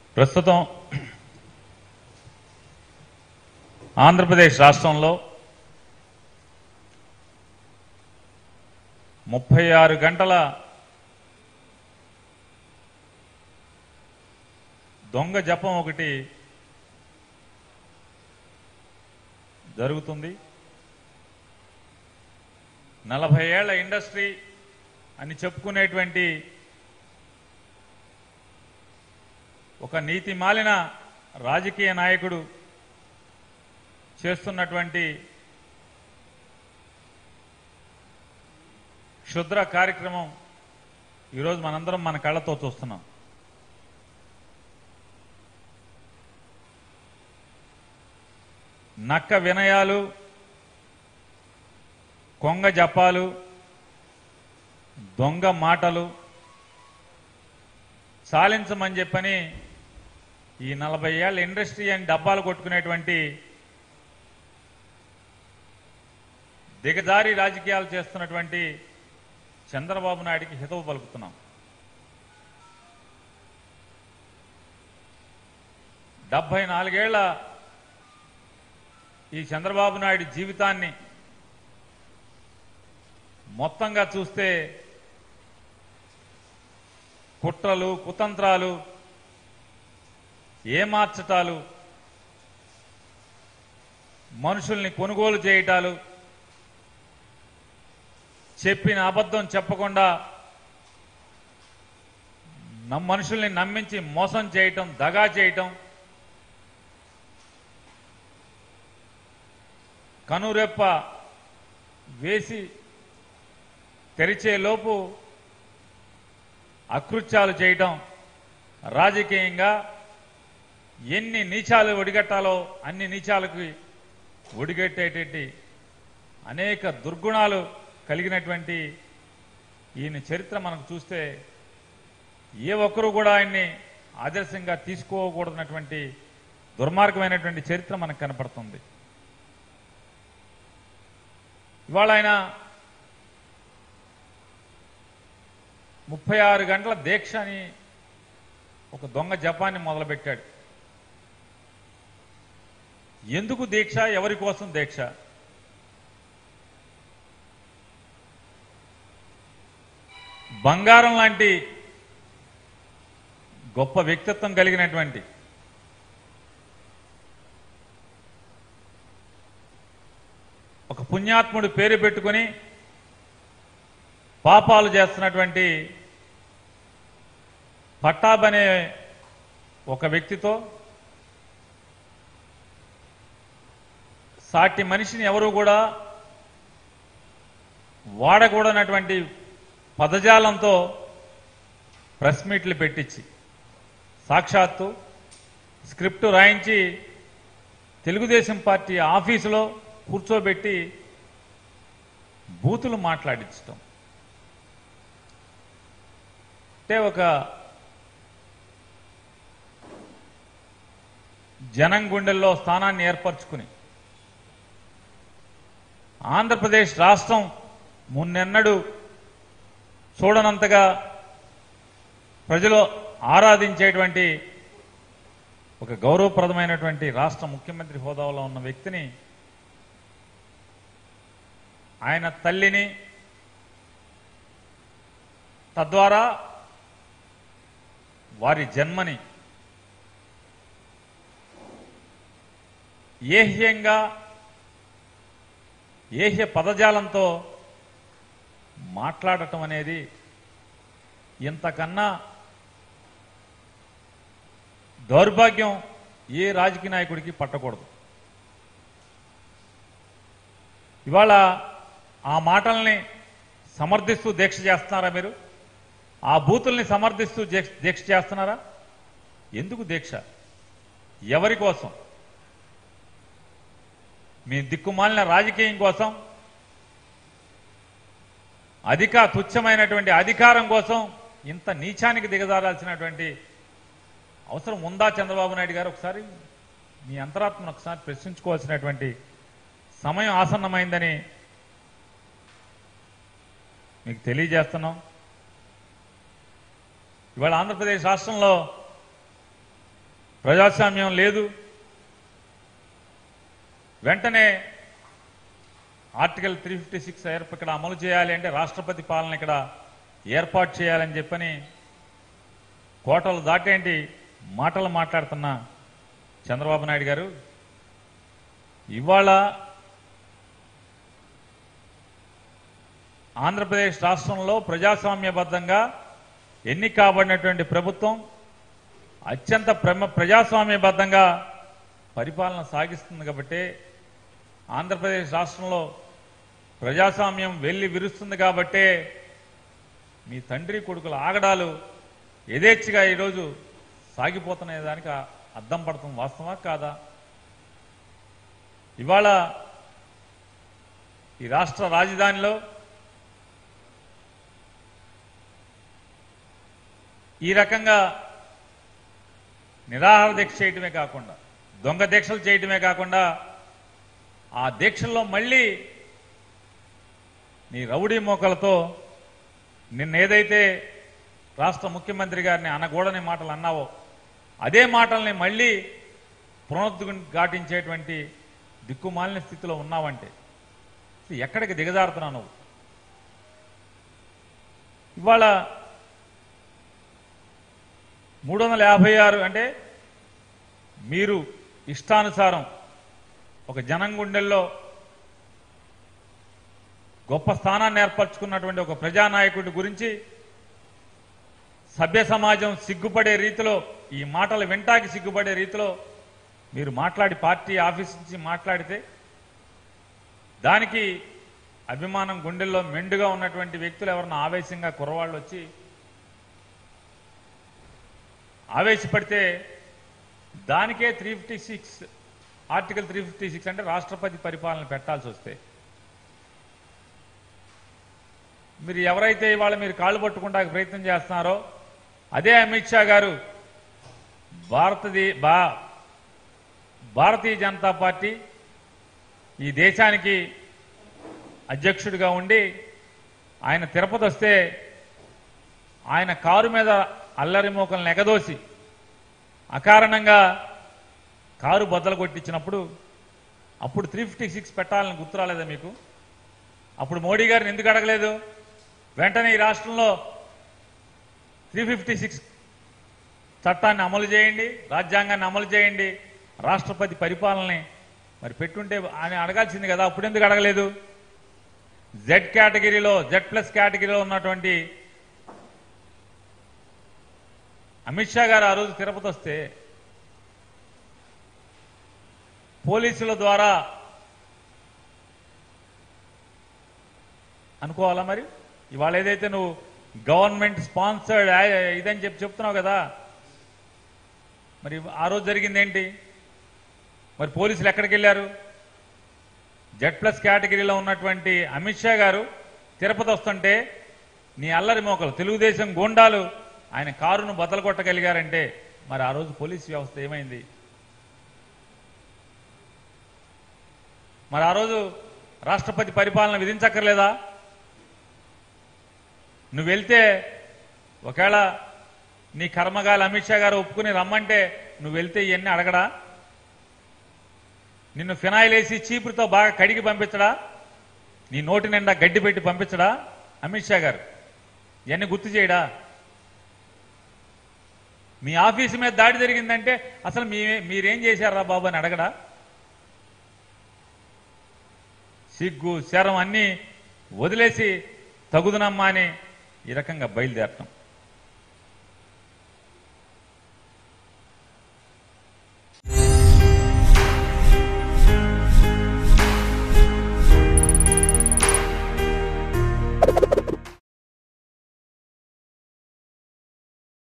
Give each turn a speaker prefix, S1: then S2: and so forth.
S1: ప్రస్తుతం ఆంధ్రప్రదేశ్ రాష్ట్రంలో ముప్పై ఆరు గంటల దొంగ జపం ఒకటి జరుగుతుంది నలభై ఏళ్ల ఇండస్ట్రీ అని చెప్పుకునేటువంటి ఒక నీతి మాలిన రాజకీయ నాయకుడు చేస్తున్నటువంటి క్షుద్ర కార్యక్రమం ఈరోజు మనందరం మన కళ్ళతో చూస్తున్నాం నక్క వినయాలు కొంగ జపాలు దొంగ మాటలు సాలించమని చెప్పని ఈ నలభై ఏళ్ళ ఇండస్ట్రీ అని డబ్బాలు కొట్టుకునేటువంటి దిగజారి రాజకీయాలు చేస్తున్నటువంటి చంద్రబాబు నాయుడికి హితవు పలుకుతున్నాం డెబ్బై నాలుగేళ్ల ఈ చంద్రబాబు నాయుడు జీవితాన్ని మొత్తంగా చూస్తే కుట్రలు కుతంత్రాలు ఏమార్చటాలు మనుషుల్ని కొనుగోలు చేయటాలు చెప్పిన అబద్ధం చెప్పకుండా నమ్ మనుషుల్ని నమ్మించి మోసం చేయటం దగా చేయటం కనురెప్ప వేసి తెరిచే లోపు అకృత్యాలు చేయటం రాజకీయంగా ఎన్ని నీచాలు ఒడిగట్టాలో అన్ని నీచాలకి ఒడిగట్టేటటువంటి అనేక దుర్గుణాలు కలిగినటువంటి ఈయన చరిత్ర మనకు చూస్తే ఏ ఒక్కరూ కూడా ఆయన్ని ఆదర్శంగా తీసుకోకూడనటువంటి దుర్మార్గమైనటువంటి చరిత్ర మనకు కనపడుతుంది ఇవాళ ఆయన ముప్పై ఆరు గంటల దీక్ష అని ఒక దొంగ జపాన్ని మొదలుపెట్టాడు ఎందుకు దీక్ష ఎవరి కోసం దీక్ష బంగారం లాంటి గొప్ప వ్యక్తిత్వం కలిగినటువంటి ఒక పుణ్యాత్ముడు పేరు పెట్టుకుని పాపాలు చేస్తున్నటువంటి పట్టాబ్ అనే ఒక వ్యక్తితో సాటి మనిషిని ఎవరు కూడా వాడకూడనటువంటి పదజాలంతో ప్రెస్ మీట్లు పెట్టించి సాక్షాత్తు స్క్రిప్ట్ రాయించి తెలుగుదేశం పార్టీ ఆఫీసులో కూర్చోబెట్టి బూతులు మాట్లాడించటం అంటే ఒక జనం గుండెల్లో స్థానాన్ని ఏర్పరచుకుని ఆంధ్రప్రదేశ్ రాష్ట్రం మున్నెన్నడు చూడనంతగా ప్రజలు ఆరాధించేటువంటి ఒక గౌరవప్రదమైనటువంటి రాష్ట్ర ముఖ్యమంత్రి హోదాలో ఉన్న వ్యక్తిని ఆయన తల్లిని తద్వారా వారి జన్మని ఏహ్యంగా ఏహ్య పదజాలంతో మాట్లాడటం అనేది ఇంతకన్నా దౌర్భాగ్యం ఏ రాజకీయ నాయకుడికి పట్టకూడదు ఇవాళ ఆ మాటల్ని సమర్థిస్తూ దీక్ష చేస్తున్నారా మీరు ఆ బూతుల్ని సమర్థిస్తూ దీక్ష దీక్ష చేస్తున్నారా ఎందుకు దీక్ష ఎవరి కోసం మీ దిక్కుమాలిన రాజకీయం కోసం అధిక తుచ్చమైనటువంటి అధికారం కోసం ఇంత నీచానికి దిగజారాల్సినటువంటి అవసరం ఉందా చంద్రబాబు నాయుడు గారు ఒకసారి మీ అంతరాత్మను ఒకసారి ప్రశ్నించుకోవాల్సినటువంటి సమయం ఆసన్నమైందని మీకు తెలియజేస్తున్నాం ఇవాళ ఆంధ్రప్రదేశ్ రాష్ట్రంలో ప్రజాస్వామ్యం లేదు వెంటనే ఆర్టికల్ త్రీ ఫిఫ్టీ సిక్స్ ఇక్కడ అమలు చేయాలి అంటే రాష్ట్రపతి పాలన ఇక్కడ ఏర్పాటు చేయాలని చెప్పని కోటలు దాటేంటి మాటలు మాట్లాడుతున్న చంద్రబాబు నాయుడు గారు ఇవాళ ఆంధ్రప్రదేశ్ రాష్ట్రంలో ప్రజాస్వామ్యబద్ధంగా ఎన్నిక కాబడినటువంటి ప్రభుత్వం అత్యంత ప్రమ ప్రజాస్వామ్యబద్ధంగా పరిపాలన సాగిస్తుంది కాబట్టి ఆంధ్రప్రదేశ్ రాష్ట్రంలో ప్రజాస్వామ్యం వెళ్లి విరుస్తుంది కాబట్టే మీ తండ్రి కొడుకుల ఆగడాలు యథేచ్ఛగా ఈరోజు సాగిపోతున్న దానికి అద్దం పడుతుంది వాస్తవా కాదా ఇవాళ ఈ రాష్ట్ర రాజధానిలో ఈ రకంగా నిరాహార దీక్ష చేయటమే కాకుండా దొంగ దీక్షలు చేయటమే కాకుండా ఆ దీక్షల్లో మళ్ళీ నీ రౌడీ మోకలతో నిన్న ఏదైతే రాష్ట్ర ముఖ్యమంత్రి గారిని అనకూడని మాటలు అన్నావో అదే మాటల్ని మళ్ళీ పునరుద్ఘాటించేటువంటి దిక్కుమాలిన స్థితిలో ఉన్నావంటే అసలు ఎక్కడికి దిగజారుతున్నావు నువ్వు ఇవాళ మూడు వందల యాభై ఆరు అంటే మీరు ఇష్టానుసారం ఒక జనం గుండెల్లో గొప్ప స్థానాన్ని ఏర్పరచుకున్నటువంటి ఒక ప్రజానాయకుడి గురించి సభ్య సమాజం సిగ్గుపడే రీతిలో ఈ మాటలు వింటాకి సిగ్గుపడే రీతిలో మీరు మాట్లాడి పార్టీ ఆఫీస్ నుంచి మాట్లాడితే దానికి అభిమానం గుండెల్లో మెండుగా ఉన్నటువంటి వ్యక్తులు ఎవరన్నా ఆవేశంగా కుర్రవాళ్ళు వచ్చి ఆవేశపడితే దానికే three fifty six article three fifty six అంటే రాష్ట్రపతి పరిపాలన పెట్టాల్సి వస్తే మీరు ఎవరైతే ఇవాళ మీరు కాళ్ళు పట్టుకుంటానికి ప్రయత్నం చేస్తున్నారో అదే అమిత్ షా గారు భారతది బా భారతీయ జనతా పార్టీ ఈ దేశానికి అధ్యక్షుడిగా ఉండి ఆయన తిరుపతి వస్తే ఆయన కారు మీద అల్లరి మోకలను ఎగదోసి అకారణంగా కారు బద్దలు కొట్టించినప్పుడు అప్పుడు త్రీ ఫిఫ్టీ సిక్స్ పెట్టాలని గుర్తు రాలేదా మీకు అప్పుడు మోడీ గారిని ఎందుకు అడగలేదు వెంటనే ఈ రాష్ట్రంలో త్రీ ఫిఫ్టీ సిక్స్ చట్టాన్ని అమలు చేయండి రాజ్యాంగాన్ని అమలు చేయండి రాష్ట్రపతి పరిపాలనని మరి పెట్టుంటే ఆయన అడగాల్సింది కదా అప్పుడు ఎందుకు అడగలేదు జెడ్ కేటగిరీలో జెడ్ ప్లస్ కేటగిరీలో ఉన్నటువంటి అమిత్ షా గారు ఆ రోజు తిరుపతి వస్తే పోలీసుల ద్వారా అనుకోవాలా మరి ఇవాళ ఏదైతే నువ్వు గవర్నమెంట్ స్పాన్సర్డ్ ఇదని చెప్పి చెప్తున్నావు కదా మరి ఆ రోజు జరిగింది ఏంటి మరి పోలీసులు ఎక్కడికి వెళ్ళారు జెడ్ ప్లస్ కేటగిరీలో ఉన్నటువంటి అమిత్ షా గారు తిరుపతి వస్తుంటే నీ అల్లరి మోకలు తెలుగుదేశం గూండాలు ఆయన కారును బద్దలు కొట్టగలిగారంటే మరి ఆ రోజు పోలీస్ వ్యవస్థ ఏమైంది మరి ఆ రోజు రాష్ట్రపతి పరిపాలన విధించక్కర్లేదా నువ్వు వెళ్తే ఒకవేళ నీ కర్మగాలి అమిత్ షా గారు ఒప్పుకుని రమ్మంటే నువ్వు వెళ్తే ఇవన్నీ అడగడా నిన్ను ఫినాయిల్ వేసి చీపురుతో బాగా కడిగి పంపించడా నీ నోటి నిండా గడ్డి పెట్టి పంపించడా అమిత్ షా గారు ఇవన్నీ గుర్తు చేయడా మీ ఆఫీసు మీద దాడి జరిగిందంటే అసలు మీ మీరేం చేశారా బాబు అని అడగడా సిగ్గు శరం అన్నీ వదిలేసి తగుదనమ్మా అని ఈ రకంగా బయలుదేరటం